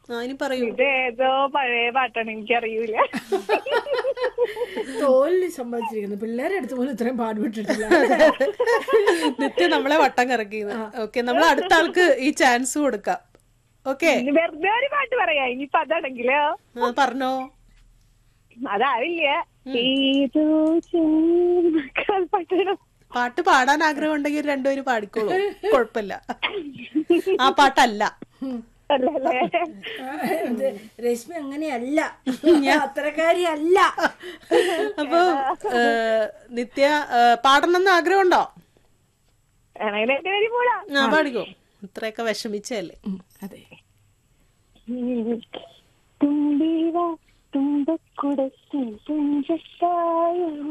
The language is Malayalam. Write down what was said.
ആ ഇനി പറയൂ ഇത് ഏതോ പഴയ പാട്ടാണ് എനിക്കറിയൂല തോൽവി സംഭവിച്ചിരിക്കുന്നു പിള്ളേരെ അടുത്ത് പോലും ഇത്രയും പാടുപെട്ടിട്ടില്ല നിത്യം നമ്മളെ വട്ടം കറക്കിയത് ഓക്കെ നമ്മൾ അടുത്ത ആൾക്ക് ഈ ചാൻസ് കൊടുക്കാം ഓക്കെ ഇനി വെറുതെ ഒരു പാട്ട് പറയാ ഇനിയിപ്പൊ അതാണെങ്കിലോ പറഞ്ഞോ അതാവില്ല ഏതോ ചെറുമക്കൾ പാട്ടാണ് പാട്ട് പാടാൻ ആഗ്രഹം ഉണ്ടെങ്കിൽ രണ്ടുപേരും പാടിക്കോളൂ കുഴപ്പമില്ല ആ പാട്ടല്ല അല്ലല്ലേ ഇത് രശ്മി അങ്ങനെയല്ല ഞാൻ അത്രക്കാരിയല്ല അപ്പൊ ഏഹ്, നിത്യ ഏഹ്, പാടണമെന്ന് ആഗ്രഹമുണ്ടോ ആണെങ്കിൽ എന്റെ പേര് പോടാ ആ പാടിക്കോ ഇത്രയൊക്കെ വിഷമിച്ചല്ലേ ഉം, അതെ തുമ്പിവ തുമ്പക്കുടത്തിൽ തുഞ്ചത്തായോ